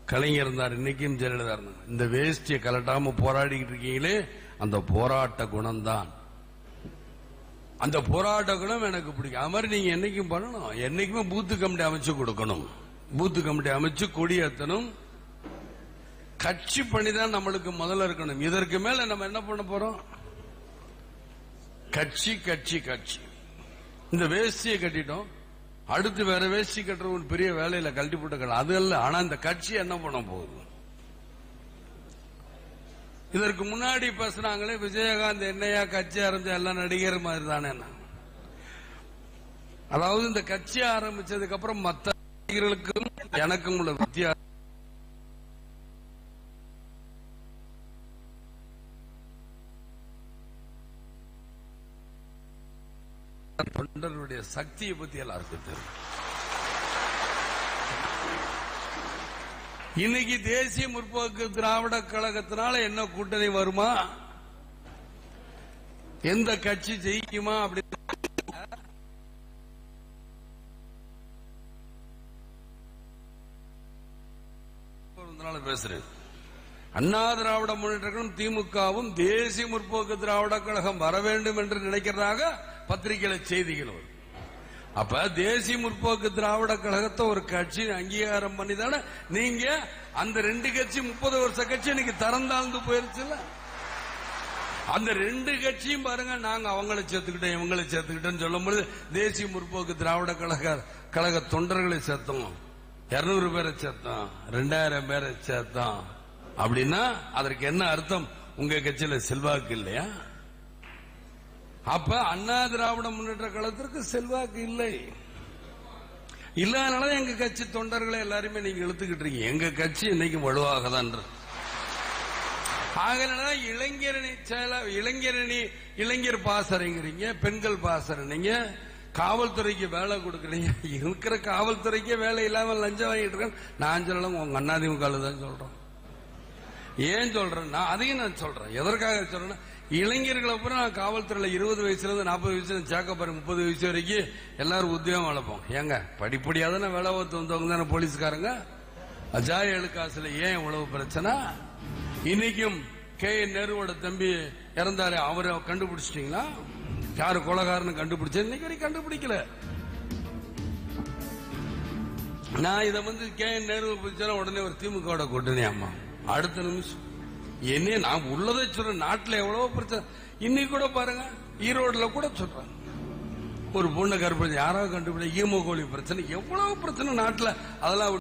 கலைஞர் இருந்தார் இன்னைக்கும் ஜெயலலிதா இருந்தார் இந்த வேஷ்டியை கலட்டாம போராடிக்கிட்டு இருக்கீங்களே அந்த போராட்ட குணம்தான் அந்த போராட்ட குணம் எனக்கு பிடிக்கும் அது மாதிரி நீங்க என்னைக்கும் பண்ணணும் என்னைக்குமே பூத்து கமிட்டி அமைச்சு கொடுக்கணும் பூத்து கமிட்டி அமைச்சு கொடியேற்றணும் கட்சி பணி தான் நம்மளுக்கு முதல்ல இருக்கணும் இதற்கு மேல நம்ம என்ன பண்ண போறோம் கட்சி கட்சி கட்சி இந்த வேஷ்டியை கட்டிட்டோம் அடுத்து வேற வேஷ்டி கட்டுற ஒரு பெரிய வேலையில கழட்டி போட்டுக்கலாம் அது அல்ல ஆனா இந்த கட்சி என்ன பண்ண போகுது இதற்கு முன்னாடி பேசுனாங்களே விஜயகாந்த் என்னையா கட்சி ஆரம்பிச்ச எல்லா நடிகர் மாதிரி தானே அதாவது இந்த கட்சி ஆரம்பிச்சதுக்கு அப்புறம் மத்த நடிகர்களுக்கும் எனக்கும் உள்ள வித்தியாசம் தொண்டர்களுடைய சக்தியை பத்தி எல்லாருக்கும் தெரியும் இன்னைக்கு தேசிய முற்போக்கு திராவிட கழகத்தினால என்ன கூட்டணி வருமா எந்த கட்சி ஜெயிக்குமா அப்படி அதனால பேசுறேன் அண்ணா திராவிட முன்னேற்ற கழகம் திமுகவும் தேசிய முற்போக்கு திராவிட கழகம் வர வேண்டும் என்று நினைக்கிறதாக பத்திரிகையில செய்திகள் வரும் அப்ப தேசிய முற்போக்கு திராவிட கழகத்தை ஒரு கட்சி அங்கீகாரம் பண்ணி தானே நீங்க அந்த ரெண்டு கட்சி முப்பது வருஷ கட்சி இன்னைக்கு தரந்தாழ்ந்து போயிருச்சுல்ல அந்த ரெண்டு கட்சியும் பாருங்க நாங்க அவங்களை சேர்த்துக்கிட்டோம் இவங்களை சேர்த்துக்கிட்டோம் சொல்லும்போது தேசிய முற்போக்கு திராவிட கழக கழக தொண்டர்களை சேர்த்தோம் இருநூறு பேரை சேர்த்தோம் ரெண்டாயிரம் பேரை சேர்த்தோம் அப்படின்னா அதற்கு என்ன அர்த்தம் உங்க கட்சியில செல்வாக்கு இல்லையா அப்ப அண்ணா திராவிட முன்னேற்ற கழகத்திற்கு செல்வாக்கு இல்லை இல்லாதனால எங்க கட்சி தொண்டர்களை எல்லாருமே நீங்க இழுத்துக்கிட்டு இருக்கீங்க எங்க கட்சி இன்னைக்கு வலுவாக தான் ஆகலாம் இளைஞரணி செயல இளைஞரணி இளைஞர் பாசறைங்கிறீங்க பெண்கள் பாசறைங்க காவல்துறைக்கு வேலை கொடுக்குறீங்க இருக்கிற காவல்துறைக்கு வேலை இல்லாம லஞ்சம் வாங்கிட்டு இருக்கேன் நான் சொல்லலாம் உங்க அண்ணாதிமுக தான் சொல்றேன் ஏன் சொல்றேன் நான் அதையும் நான் சொல்றேன் எதற்காக சொல்றேன்னா இளைஞர்களை அப்புறம் நான் காவல்துறையில இருபது வயசுல இருந்து நாற்பது வயசுல சேர்க்கப்பாரு முப்பது வயசு வரைக்கும் எல்லாரும் உத்தியோகம் வளர்ப்போம் ஏங்க படிப்படியா தானே வேலை பார்த்து வந்தவங்க தானே போலீஸ்காரங்க அஜாய எழுக்காசுல ஏன் இவ்வளவு பிரச்சனை இன்னைக்கும் கே என் நேருவோட தம்பி இறந்தாரு அவரை கண்டுபிடிச்சிட்டீங்களா யாரு கொலகாரன்னு கண்டுபிடிச்ச இன்னைக்கு வரைக்கும் கண்டுபிடிக்கல நான் இதை வந்து கே என் நேரு பிடிச்சா உடனே ஒரு திமுக கூட்டணி அம்மா அடுத்த நிமிஷம் என்ன நான் உள்ளதை சொல்றேன் நாட்டுல எவ்வளவு பிரச்சனை இன்னைக்கு கூட பாருங்க ஈரோடுல கூட சொல்றாங்க ஒரு பொண்ணு கருப்பது யாராவது கண்டுபிடி ஈமோகோலி பிரச்சனை எவ்வளவு பிரச்சனை நாட்டுல அதெல்லாம்